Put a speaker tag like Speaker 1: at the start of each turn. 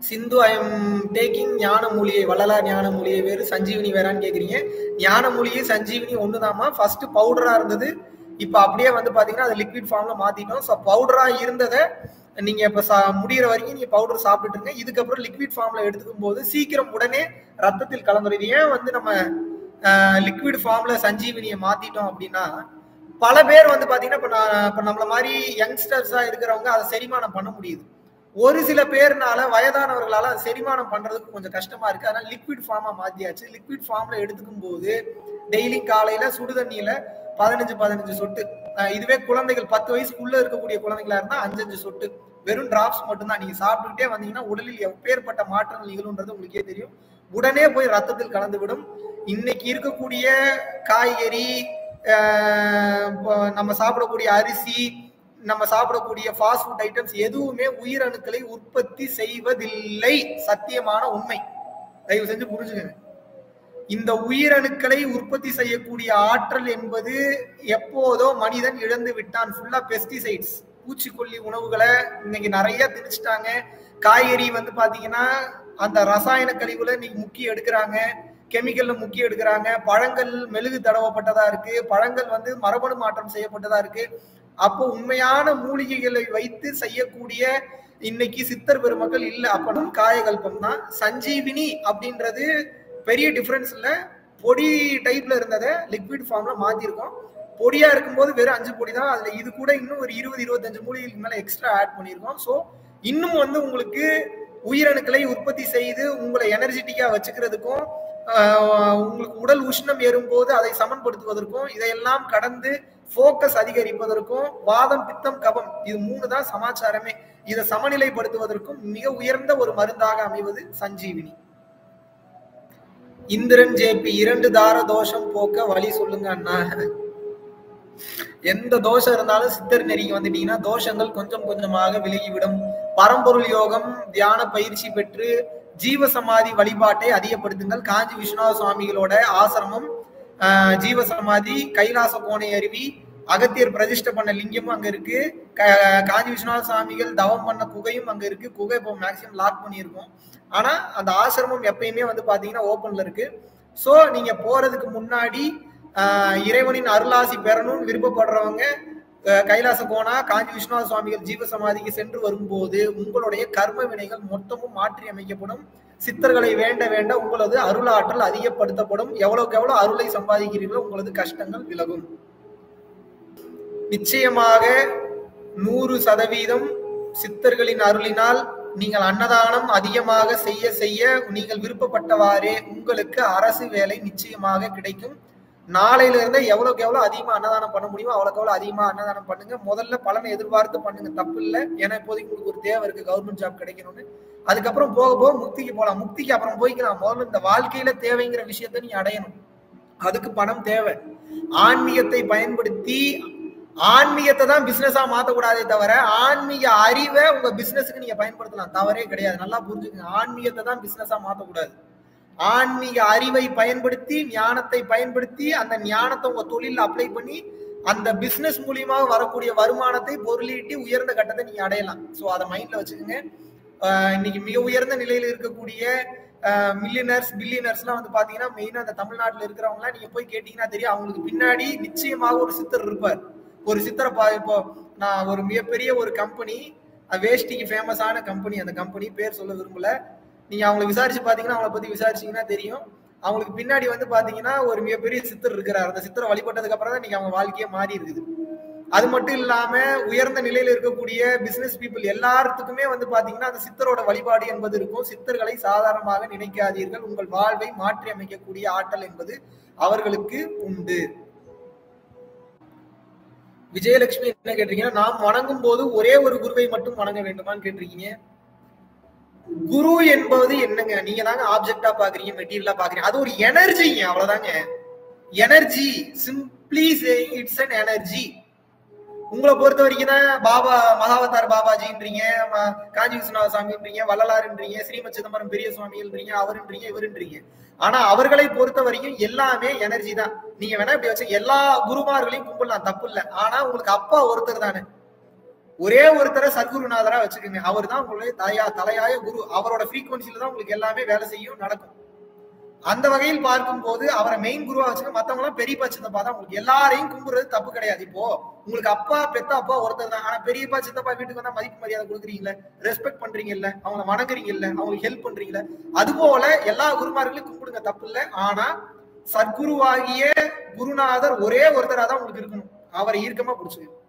Speaker 1: Sindhu I am taking ஞான மூலிகை வள்ளலார் ஞான மூலிகை வேறு சஞ்சீவினி வேறான்னு கேக்குறீங்க ஞான மூலிகை சஞ்சீவினி ஒண்ணுதாம்மா ஃபர்ஸ்ட் பவுடரா இருந்தது இப்ப அப்படியே வந்து பாத்தீங்கன்னா அது லிக்விட் ஃபார்ம்ல மாத்திட்டோம் ஸோ பவுடரா இருந்ததை நீங்க இப்ப சா- முடியிற வரைக்கும் நீங்க பவுடர் சாப்பிட்டுருங்க இதுக்கப்புறம் லிக்விட் ஃபார்ம்ல எடுத்துக்கும் போது சீக்கிரம் உடனே ரத்தத்தில் கலந்துரும் இது ஏன் வந்து நம்ம லிக்விட் ஃபார்ம்ல சஞ்சீவினியை மாத்திட்டோம் அப்படின்னா பல பேர் வந்து பாத்தீங்கன்னா இப்ப நான் இப்ப நம்மள மாதிரி யங்ஸ்டர்ஸா இருக்கிறவங்க அதை செரிமானம் பண்ண முடியுது ஒரு சில பேர்னால வயதானவர்களால அதை செரிமானம் பண்றதுக்கு கொஞ்சம் கஷ்டமா இருக்கு அதனால லிக்விட் ஃபார்மா மாத்தியாச்சு லிக்விட் ஃபார்ம்ல எடுத்துக்கும் போது டெய்லி காலையில சுடு தண்ணியில பதினஞ்சு பதினஞ்சு சொட்டு அஹ் இதுவே குழந்தைகள் பத்து வயசுக்குள்ள இருக்கக்கூடிய குழந்தைகளா இருந்தா அஞ்சு அஞ்சு சொட்டு வெறும் டிராப்ஸ் மட்டும்தான் நீங்க சாப்பிட்டுக்கிட்டே வந்தீங்கன்னா உடலில் எப்பேற்பட்ட மாற்றங்கள் நிகழும்ன்றது உங்களுக்கே தெரியும் உடனே போய் ரத்தத்தில் கலந்து விடும் இன்னைக்கு இருக்கக்கூடிய காய்கறி ஆஹ் இப்போ நம்ம சாப்பிடக்கூடிய அரிசி நம்ம சாப்பிடக்கூடிய ஃபாஸ்ட் ஃபுட் ஐட்டம்ஸ் எதுவுமே உயிரணுக்களை உற்பத்தி செய்வதில்லை சத்தியமான உண்மை தயவு செஞ்சு புரிஞ்சுக்கங்க இந்த உயிரணுக்களை உற்பத்தி செய்யக்கூடிய ஆற்றல் என்பது எப்போதோ மனிதன் இழந்து விட்டான் ஃபுல்லா பெஸ்டிசைட்ஸ் பூச்சிக்கொல்லி உணவுகளை இன்னைக்கு நிறைய திணிச்சிட்டாங்க காய்கறி வந்து பாத்தீங்கன்னா அந்த ரசாயன கழிவுல இன்னைக்கு முக்கிய எடுக்கிறாங்க கெமிக்கல்ல முக்கிய எடுக்கிறாங்க பழங்கள் மெழுகு தடவப்பட்டதா இருக்கு பழங்கள் வந்து மரபணு மாற்றம் செய்யப்பட்டதா இருக்கு அப்போ உண்மையான மூலிகைகளை வைத்து செய்யக்கூடிய இன்னைக்கு சித்தர் பெருமக்கள் இல்ல அப்ப காயகல்பம் தான் சஞ்சீவினி அப்படின்றது பெரிய டிஃபரன்ஸ் இல்ல பொடி டைப்ல இருந்ததை லிக்விட் ஃபார்ம்ல மாத்திருக்கோம் பொடியா இருக்கும்போது வெறும் அஞ்சு பொடி தான் அதுல இது கூட இன்னும் ஒரு இருபது இருபத்தஞ்சு மூலிகைக்கு மேல எக்ஸ்ட்ரா ஆட் பண்ணியிருக்கோம் ஸோ இன்னும் வந்து உங்களுக்கு உயிரணுக்களை உற்பத்தி செய்து உங்களை எனர்ஜெட்டிக்கா வச்சுக்கிறதுக்கும் ஆஹ், உங்களுக்கு உடல் உஷ்ணம் ஏறும்போது அதை சமன்படுத்துவதற்கும் இதையெல்லாம் கடந்து ஃபோக்கஸ் அதிகரிப்பதற்கும் வாதம் பித்தம் கபம் இது மூணு தான் சமாச்சாரமே இதை சமநிலைப்படுத்துவதற்கும் மிக உயர்ந்த ஒரு மருந்தாக அமைவது சஞ்சீவினி இந்திரன் ஜேபி இரண்டு தார தோஷம் போக்க வழி சொல்லுங்க அண்ணா எந்த தோஷம் இருந்தாலும் சித்தர் நெறிக்கு வந்துட்டீங்கன்னா தோஷங்கள் கொஞ்சம் கொஞ்சமாக விலகிவிடும் பரம்பொருள் யோகம் தியான பயிற்சி பெற்று ஜீவ சமாதி வழிபாட்டை அதிகப்படுத்துங்கள் காஞ்சி விஸ்வநாத சுவாமிகளோட ஆசிரமம் ஆஹ், ஜீவ சமாதி கைலாச கோணை அருவி அகத்தியர் பிரதிஷ்டை பண்ண லிங்கமும் அங்க இருக்கு க- காஞ்சி விஸ்வநாத சுவாமிகள் தவம் பண்ண குகையும் அங்க இருக்கு குகை இப்போ மேக்சிமம் லாக் பண்ணியிருக்கோம் ஆனா அந்த ஆசிரமம் எப்பயுமே வந்து பாத்தீங்கன்னா ஓப்பன்ல இருக்கு சோ நீங்க போறதுக்கு முன்னாடி ஆஹ், இறைவனின் அருளாசி பெறணும்னு விருப்பப்படுறவங்க அஹ், கைலாச கோணா காஞ்சி விஸ்வநாத சுவாமிகள் ஜீவ சமாதிக்கு சென்று வரும்போது உங்களுடைய கர்ம வினைகள் மொத்தமும் மாற்றி அமைக்கப்படும் சித்தர்களை வேண்ட வேண்ட உங்களது அருளாற்றல் அதிகப்படுத்தப்படும் எவ்வளவுக்கு எவ்வளவு அருளை சம்பாதிக்கிறீர்களோ உங்களது கஷ்டங்கள் விலகும் நிச்சயமாக நூறு சதவீதம் சித்தர்களின் அருளினால் நீங்கள் அன்னதானம் அதிகமாக செய்ய செய்ய நீங்கள் விருப்பப்பட்டவாறே உங்களுக்கு அரசு வேலை நிச்சயமாக கிடைக்கும் நாளையில இருந்தே எவ்வளவுக்கு எவ்வளவு அதிகமா அன்னதானம் பண்ண முடியுமோ அவ்வளவுக்கு எவ்வளவு அதிகமா அன்னதானம் பண்ணுங்க முதல்ல பலனை எதிர்பார்த்து பண்ணுங்க தப்பு இல்லை ஏன்னா இப்போதைக்கு உங்களுக்கு ஒரு தேவை இருக்கு கவர்மெண்ட் ஜாப் கிடைக்கணும்னு அதுக்கப்புறம் போக போக முக்திக்கு போகலாம் முக்திக்கு அப்புறம் போய்க்கலாம் முதல்ல இந்த வாழ்க்கையில தேவைங்கிற விஷயத்த நீ அடையணும் அதுக்கு பணம் தேவை ஆன்மீகத்தை பயன்படுத்தி ஆன்மீகத்தை தான் பிசினஸா மாத்தக்கூடாதே தவிர ஆன்மீக அறிவை உங்க பிசினஸுக்கு நீங்க பயன்படுத்தலாம் தவறே கிடையாது நல்லா புரிஞ்சுக்கங்க ஆன்மீகத்தை தான் பிசினஸா மாத்தக்கூடாது ஆன்மீக அறிவை பயன்படுத்தி ஞானத்தை பயன்படுத்தி அந்த ஞானத்தை உங்க தொழில அப்ளை பண்ணி அந்த பிசினஸ் மூலியமாக வரக்கூடிய வருமானத்தை பொருளீட்டி உயர்ந்த கட்டத்தை நீங்க அடையலாம் சோ அதை மைண்ட்ல வச்சுக்கோங்க ஆஹ் இன்னைக்கு மிக உயர்ந்த நிலையில இருக்கக்கூடிய மில்லியனர்ஸ் பில்லியனர்ஸ்லாம் வந்து பாத்தீங்கன்னா மெயினா அந்த தமிழ்நாட்டுல இருக்கிறவங்க நீங்க போய் கேட்டீங்கன்னா தெரியும் அவங்களுக்கு பின்னாடி நிச்சயமாக ஒரு சித்தர் இருப்பார் ஒரு சித்தரை பா இப்போ நான் ஒரு மிகப்பெரிய ஒரு கம்பெனி வேஷ்டிக்கு ஃபேமஸான கம்பெனி அந்த கம்பெனி பேர் சொல்ல விரும்பல நீங்க அவங்களை விசாரிச்சு பாத்தீங்கன்னா அவங்கள பத்தி விசாரிச்சீங்கன்னா தெரியும் அவங்களுக்கு பின்னாடி வந்து பாத்தீங்கன்னா ஒரு மிகப்பெரிய சித்தர் இருக்கிறார் அந்த சித்தரை வழிபட்டதுக்கு அப்புறம் தான் நீங்க அவங்க வாழ்க்கையே மாறி இருக்குது அது மட்டும் இல்லாம உயர்ந்த நிலையில இருக்கக்கூடிய பிசினஸ் பீப்புள் எல்லாத்துக்குமே வந்து பாத்தீங்கன்னா அந்த சித்தரோட வழிபாடு என்பது இருக்கும் சித்தர்களை சாதாரணமாக நினைக்காதீர்கள் உங்கள் வாழ்வை மாற்றி அமைக்கக்கூடிய ஆற்றல் என்பது அவர்களுக்கு உண்டு விஜயலட்சுமி என்ன கேட்டிருக்கீங்கன்னா நாம் வணங்கும் போது ஒரே ஒரு குருவை மட்டும் வணங்க வேண்டுமான்னு கேட்டிருக்கீங்க குரு என்பது என்னங்க நீங்க தாங்க ஆப்ஜெக்டா பாக்குறீங்க மெட்டீரியலா பாக்குறீங்க அது ஒரு எனர்ஜிங்க அவ்வளவுதாங்க energy simply saying it's an energy உங்களை பொறுத்த வரைக்கும் தான் பாபா மகாவதார் பாபாஜின்றீங்க ம- காஞ்சி விஸ்வநாத சாமின்றீங்க வள்ளலாருன்றீங்க ஸ்ரீமத் சிதம்பரம் பெரிய சுவாமிகள்ன்றீங்க அவருன்றீங்க இவருன்றீங்க ஆனா அவர்களை பொறுத்த வரைக்கும் எல்லாமே எனர்ஜி தான் நீங்க வேணா இப்படி வச்சு எல்லா குருமார்களையும் கும்பிடலாம் தப்பு இல்ல ஆனா உங்களுக்கு அப்பா ஒருத்தர் தானே ஒரே ஒருத்தரை சத்குருநாதரா வச்சுக்கோங்க அவர் தான் உங்களுடைய தலையா தலையாய குரு அவரோட ஃப்ரீக்வன்சில தான் உங்களுக்கு எல்லாமே வேலை செய்யும் நடக்கும் அந்த வகையில் பார்க்கும்போது அவரை மெயின் குருவா வச்சுக்க மத்தவங்க எல்லாம் பெரியப்பா சித்தப்பா தான் உங்களுக்கு எல்லாரையும் கும்பிடுறது தப்பு கிடையாது இப்போ உங்களுக்கு அப்பா பெத்த அப்பா ஒருத்தர் தான் ஆனா பெரியப்பா சித்தப்பா வீட்டுக்கு வந்தா மதிப்பு மரியாதை கொடுக்குறீங்களே ரெஸ்பெக்ட் பண்றீங்க இல்ல அவங்கள வணங்குறீங்க இல்ல அவங்களுக்கு ஹெல்ப் பண்றீங்களே அது போல எல்லா குருமார்களையும் கும்பிடுங்க தப்பு இல்ல ஆனா சத்குருவாகிய குருநாதர் ஒரே ஒருத்தரா தான் உங்களுக்கு இருக்கணும் அவரை ஈர்க்கமா பிடிச்சிருக்கு